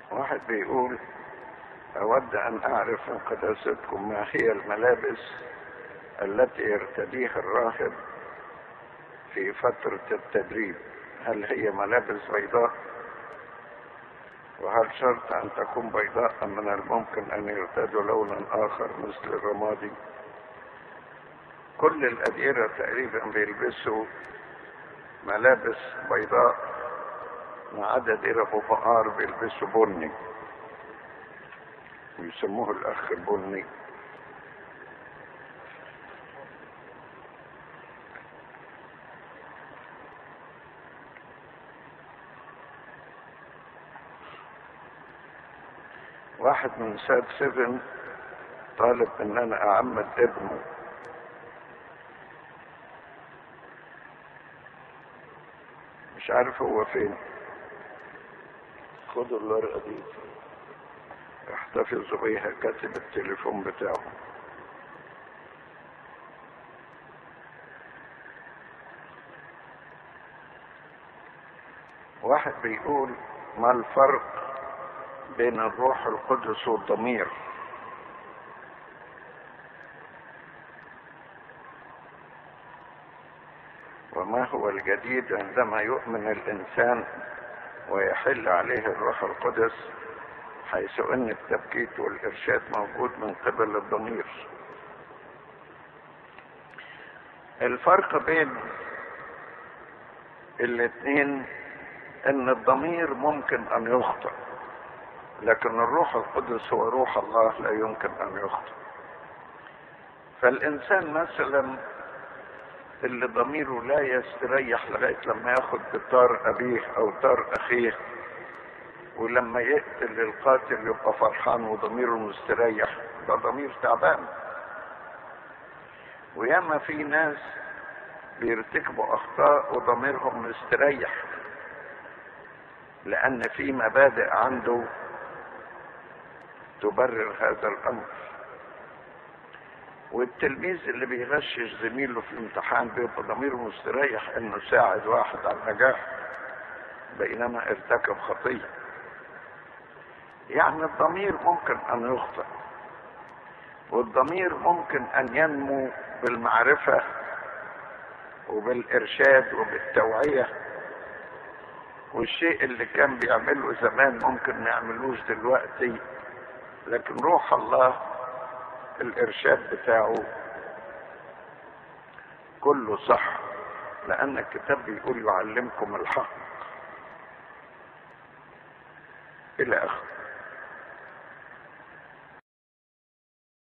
واحد بيقول أود أن أعرف من قداستكم ما هي الملابس التي يرتديها الراهب في فترة التدريب هل هي ملابس بيضاء وهل شرط أن تكون بيضاء أم من الممكن أن يرتدوا لونا آخر مثل الرمادي كل الأديرة تقريبا بيلبسوا ملابس بيضاء ما عدا دير أبو بقار بيلبسوا بني ويسموه الأخ البني واحد من ساد سيفن طالب ان انا اعمد ابنه مش عارف هو فين خدوا الورقة دي احتفظوا بيها كاتب التليفون بتاعه واحد بيقول ما الفرق بين الروح القدس والضمير وما هو الجديد عندما يؤمن الانسان ويحل عليه الروح القدس حيث ان التبكيت والارشاد موجود من قبل الضمير الفرق بين الاثنين ان الضمير ممكن ان يخطئ لكن الروح القدس هو روح الله لا يمكن ان يخطئ فالانسان مثلا اللي ضميره لا يستريح لغايه لما ياخد بطار ابيه او طار اخيه ولما يقتل القاتل يبقى فرحان وضميره مستريح ده ضمير تعبان وياما في ناس بيرتكبوا اخطاء وضميرهم مستريح لان في مبادئ عنده تبرر هذا الامر والتلميذ اللي بيغشش زميله في الامتحان بيبقى ضميره مستريح انه ساعد واحد على النجاح بينما ارتكب خطيه يعني الضمير ممكن ان يخطئ والضمير ممكن ان ينمو بالمعرفه وبالارشاد وبالتوعيه والشيء اللي كان بيعمله زمان ممكن ما يعملوش دلوقتي لكن روح الله الارشاد بتاعه كله صح لان الكتاب بيقول يعلمكم الحق الى اخره